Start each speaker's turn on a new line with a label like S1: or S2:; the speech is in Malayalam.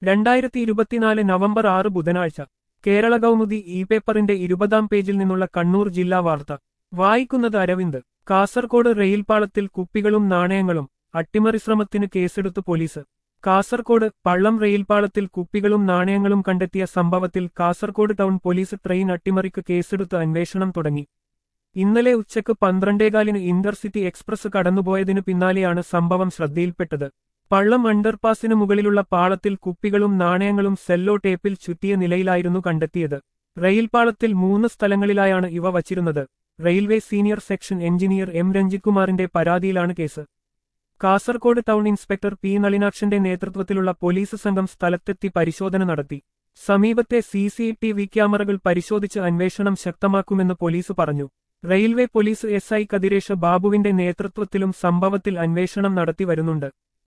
S1: രണ്ടായിരത്തി ഇരുപത്തിനാല് നവംബർ ആറ് ബുധനാഴ്ച കേരള കൗമുദി ഇ പേപ്പറിന്റെ ഇരുപതാം പേജിൽ നിന്നുള്ള കണ്ണൂർ ജില്ലാ വാർത്ത വായിക്കുന്നത് അരവിന്ദ് കാസർകോട് റെയിൽപാളത്തിൽ കുപ്പികളും നാണയങ്ങളും അട്ടിമറി ശ്രമത്തിന് കേസെടുത്തു പോലീസ് കാസർകോട് പള്ളം റെയിൽപാളത്തിൽ കുപ്പികളും നാണയങ്ങളും കണ്ടെത്തിയ സംഭവത്തിൽ കാസർകോട് ടൗൺ പോലീസ് ട്രെയിൻ അട്ടിമറിക്ക് കേസെടുത്ത് അന്വേഷണം തുടങ്ങി ഇന്നലെ ഉച്ചയ്ക്ക് പന്ത്രണ്ടേകാലിന് ഇന്റർസിറ്റി എക്സ്പ്രസ് കടന്നുപോയതിനു പിന്നാലെയാണ് സംഭവം ശ്രദ്ധയിൽപ്പെട്ടത് പള്ളം അണ്ടർപാസിന് മുകളിലുള്ള പാളത്തിൽ കുപ്പികളും നാണയങ്ങളും സെല്ലോ ടേപ്പിൽ ചുറ്റിയ നിലയിലായിരുന്നു കണ്ടെത്തിയത് റെയിൽപാളത്തിൽ മൂന്ന് സ്ഥലങ്ങളിലായാണ് ഇവ വച്ചിരുന്നത് railway senior section engineer M രഞ്ജിത്കുമാറിന്റെ പരാതിയിലാണ് case Kasaragod town inspector P നളിനാക്ഷന്റെ നേതൃത്വത്തിലുള്ള പോലീസ് സംഘം സ്ഥലത്തെത്തി പരിശോധന നടത്തി സമീപത്തെ സി സി ടി വി ക്യാമറകൾ പരിശോധിച്ച് അന്വേഷണം ശക്തമാക്കുമെന്ന് പോലീസ് പറഞ്ഞു railway police S I Kathiresh ബാബുവിന്റെ നേതൃത്വത്തിലും സംഭവത്തിൽ അന്വേഷണം നടത്തി വരുന്നുണ്ട്